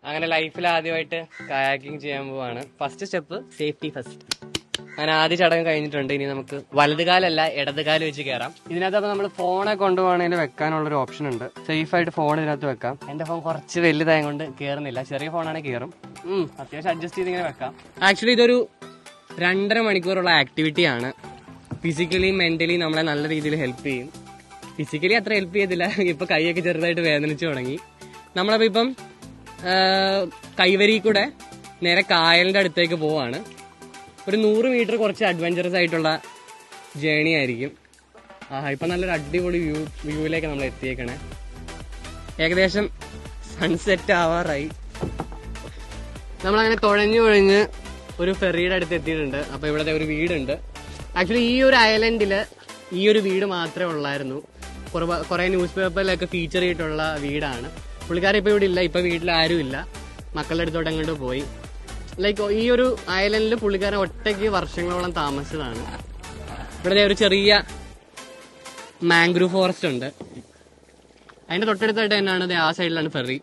അങ്ങനെ ലൈഫിൽ ആദ്യമായിട്ട് കയാക്കിംഗ് ചെയ്യാൻ പോവാണ് ഫസ്റ്റ് സ്റ്റെപ്പ് സേഫ്റ്റി ഫസ്റ്റ് അങ്ങനെ ആദ്യ ചടങ്ങ് കഴിഞ്ഞിട്ടുണ്ട് ഇനി നമുക്ക് വലതുകാലല്ല ഇടതുകാല് വെച്ച് കയറാം ഇതിനകത്ത് അപ്പൊ നമ്മൾ ഫോണെ കൊണ്ടുപോകണമെങ്കിൽ വെക്കാനുള്ള ഒരു ഓപ്ഷൻ ഉണ്ട് സേഫ് ആയിട്ട് ഫോൺ ഇതിനകത്ത് വെക്കാം എന്റെ ഫോൺ കുറച്ച് വലുതായത് കൊണ്ട് കയറുന്നില്ല ചെറിയ ഫോണാണെങ്കിൽ കയറും ഉം, അത്യാവശ്യം അഡ്ജസ്റ്റ് ചെയ്ത് ഇങ്ങനെ വെക്കാം ആക്ച്വലി ഇതൊരു രണ്ടര മണിക്കൂറുള്ള ആക്ടിവിറ്റിയാണ് ഫിസിക്കലി മെന്റലി നമ്മളെ നല്ല രീതിയിൽ ഹെൽപ്പ് ചെയ്യും ഫിസിക്കലി അത്ര ഹെൽപ്പ് ചെയ്തില്ല ഇപ്പൊ കൈയൊക്കെ ചെറുതായിട്ട് വേദനിച്ചു തുടങ്ങി നമ്മളപ്പോ ഇപ്പം ആ, കൈവരി കൂടെ നേരെ കായലിന്റെ അടുത്തേക്ക് പോവാണ് ഒരു നൂറ് മീറ്റർ കുറച്ച് അഡ്വഞ്ചറസ് ആയിട്ടുള്ള ജേണി ആയിരിക്കും ആഹാ ഇപ്പൊ നല്ലൊരു അടിപൊളി വ്യൂ വ്യൂവിലേക്ക് നമ്മൾ എത്തിയേക്കണേ ഏകദേശം സൺസെറ്റ് ആവാറായി നമ്മളങ്ങനെ തുഴഞ്ഞു തുഴഞ്ഞ് ഒരു ഫെറിയുടെ അടുത്ത് എത്തിയിട്ടുണ്ട് അപ്പൊ ഇവിടുത്തെ ഒരു വീടുണ്ട് ആക്ച്വലി ഈ ഒരു ഐലൻഡില് ഈ ഒരു വീട് മാത്രമേ ഉള്ളായിരുന്നു കുറവ- കുറെ ന്യൂസ് പേപ്പറിലൊക്കെ ഫീച്ചർ ചെയ്തിട്ടുള്ള വീടാണ് പുള്ളിക്കാരൻ ഇപ്പൊ ഇവിടെ ഇല്ല ഇപ്പൊ വീട്ടിൽ ആരും ഇല്ല മക്കളുടെ അടുത്തോട്ട് അങ്ങോട്ട് പോയി ലൈക്ക് ഈ ഒരു ഐലൻഡിൽ പുള്ളിക്കാരൻ ഒറ്റയ്ക്ക് വർഷങ്ങളോളം താമസിച്ചതാണ് ഇവിടെ ദേ ഒരു ചെറിയ മാംഗ്രൂവ് ഫോറസ്റ്റ് ഉണ്ട് അതിന്റെ തൊട്ടടുത്തായിട്ട് തന്നെയാണ് ദേ ആ സൈഡിലാണ് ഫെറി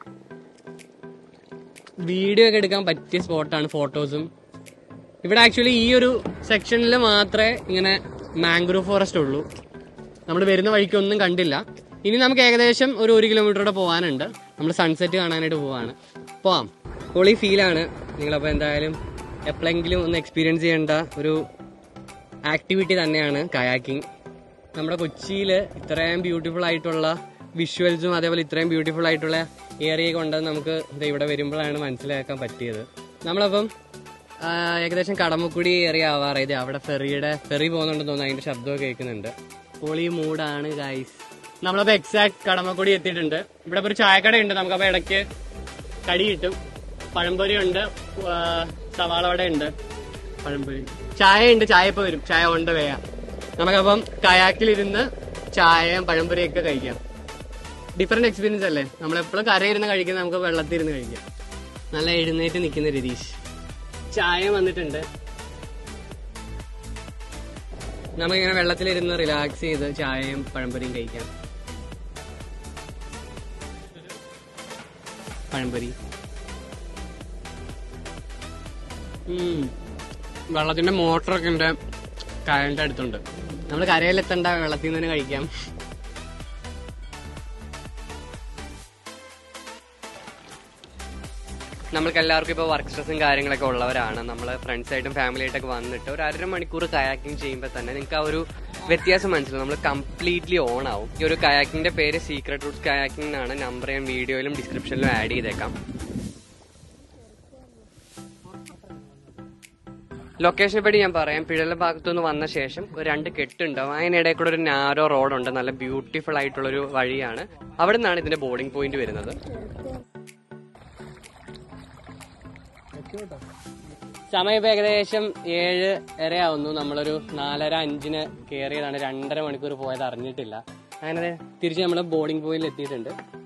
വീഡിയോ ഒക്കെ എടുക്കാൻ പറ്റിയ സ്പോട്ടാണ് ഫോട്ടോസും ഇവിടെ ആക്ച്വലി ഈ ഒരു സെക്ഷനിൽ മാത്രമേ ഇങ്ങനെ മാംഗ്രൂവ് ഫോറസ്റ്റ് ഉള്ളൂ നമ്മൾ വരുന്ന വഴിക്കൊന്നും കണ്ടില്ല ഇനി നമുക്ക് ഏകദേശം ഒരു ഒരു കിലോമീറ്ററോടെ പോകാനുണ്ട് നമ്മൾ സൺസെറ്റ് കാണാനായിട്ട് പോവാണ് പോവാം പൊളി ഫീലാണ് നിങ്ങളപ്പോൾ എന്തായാലും എപ്പോഴെങ്കിലും ഒന്ന് എക്സ്പീരിയൻസ് ചെയ്യേണ്ട ഒരു ആക്ടിവിറ്റി തന്നെയാണ് കയാക്കിംഗ് നമ്മുടെ കൊച്ചിയിൽ ഇത്രയും ബ്യൂട്ടിഫുൾ ആയിട്ടുള്ള വിഷ്വൽസും അതേപോലെ ഇത്രയും ബ്യൂട്ടിഫുൾ ആയിട്ടുള്ള ഏരിയ കൊണ്ടെന്ന് നമുക്ക് ദേ ഇവിടെ വരുമ്പോഴാണ് മനസ്സിലാക്കാൻ പറ്റിയത് നമ്മളപ്പം ആ, ഏകദേശം കടമക്കുടി ഏറിയ ആവാറായി ദേ അവിടെ ഫെറിയുടെ ഫെറി പോകുന്നുണ്ടെന്ന് തോന്നുന്നു അതിന്റെ ശബ്ദമൊക്കെ കേൾക്കുന്നുണ്ട് പൊളി മൂടാണ് ഗൈസ് നമ്മളപ്പോ എക്സാക്ട് കടമക്കുടി എത്തിയിട്ടുണ്ട് ഇവിടെ ഇപ്പൊ ഒരു ചായക്കട ഉണ്ട് നമുക്കപ്പോ ഇടയ്ക്ക് കടി കിട്ടും പഴംപൊരി ഉണ്ട് ആ, സവാള വട ഉണ്ട് പഴംപൊരി ചായ ഉണ്ട് ചായ ഇപ്പൊ വരും ചായ ഉണ്ട് വേയാം നമുക്കപ്പം കയാക്കിലിരുന്ന് ചായയും പഴംപൊരിയൊക്കെ കഴിക്കാം ഡിഫറെന്റ് എക്സ്പീരിയൻസ് അല്ലേ നമ്മളെപ്പോഴും കരയിരുന്ന് കഴിക്കുന്നത് നമുക്ക് വെള്ളത്തിൽ ഇരുന്ന് കഴിക്കാം നല്ല എഴുന്നേറ്റ് നിൽക്കുന്ന രതീഷ് ചായ വന്നിട്ടുണ്ട് നമുക്കിങ്ങനെ വെള്ളത്തിലിരുന്ന് റിലാക്സ് ചെയ്ത് ചായയും പഴംപൊരിയും കഴിക്കാം പഴംപൊരി ഉം. വെള്ളത്തിന്റെ മോട്ടറൊക്കെ ഉണ്ട് കായലിന്റെ അടുത്തുണ്ട് നമ്മൾ കരയിലെത്തണ്ട വെള്ളത്തിൽ നിന്ന് തന്നെ കഴിക്കാം നമ്മൾക്ക് എല്ലാവർക്കും ഇപ്പോൾ വർക്ക് സ്ട്രെസ്സും കാര്യങ്ങളൊക്കെ ഉള്ളവരാണ് നമ്മൾ ഫ്രണ്ട്സായിട്ടും ഫാമിലി ആയിട്ടൊക്കെ വന്നിട്ട് ഒരു അര മണിക്കൂർ കയാക്കിംഗ് ചെയ്യുമ്പോൾ തന്നെ നിങ്ങൾക്ക് ആ ഒരു വ്യത്യാസം മനസ്സിലാവും നമ്മൾ കംപ്ലീറ്റ്ലി ഓൺ ആവും ഈ ഒരു കയാക്കിങ്ങിന്റെ പേര് സീക്രട്ട് റൂട്ട്സ് കയാക്കിംഗ് എന്നാണ് നമ്പർ ഞാൻ വീഡിയോയിലും ഡിസ്ക്രിപ്ഷനിലും ആഡ് ചെയ്തേക്കാം ലൊക്കേഷനെ പറ്റി ഞാൻ പറയാം പിഴല ഭാഗത്തുനിന്ന് വന്ന ശേഷം ഒരു രണ്ട് കെട്ടുണ്ടാവും അതിനിടയിൽ കൂടെ ഒരു നാരോ റോഡുണ്ട് നല്ല ബ്യൂട്ടിഫുൾ ആയിട്ടുള്ള ഒരു വഴിയാണ് അവിടെ നിന്നാണ് ഇതിന്റെ ബോർഡിംഗ് പോയിന്റ് വരുന്നത് സമയം ഇപ്പൊ ഏകദേശം ഏഴ് വരെ ആവുന്നു നമ്മളൊരു നാലര അഞ്ചിന് കയറിയതാണ് രണ്ടര മണിക്കൂർ പോയത് അറിഞ്ഞിട്ടില്ല അങ്ങനെ തിരിച്ച് നമ്മൾ ബോർഡിംഗ് പോയിന്റിൽ എത്തിയിട്ടുണ്ട്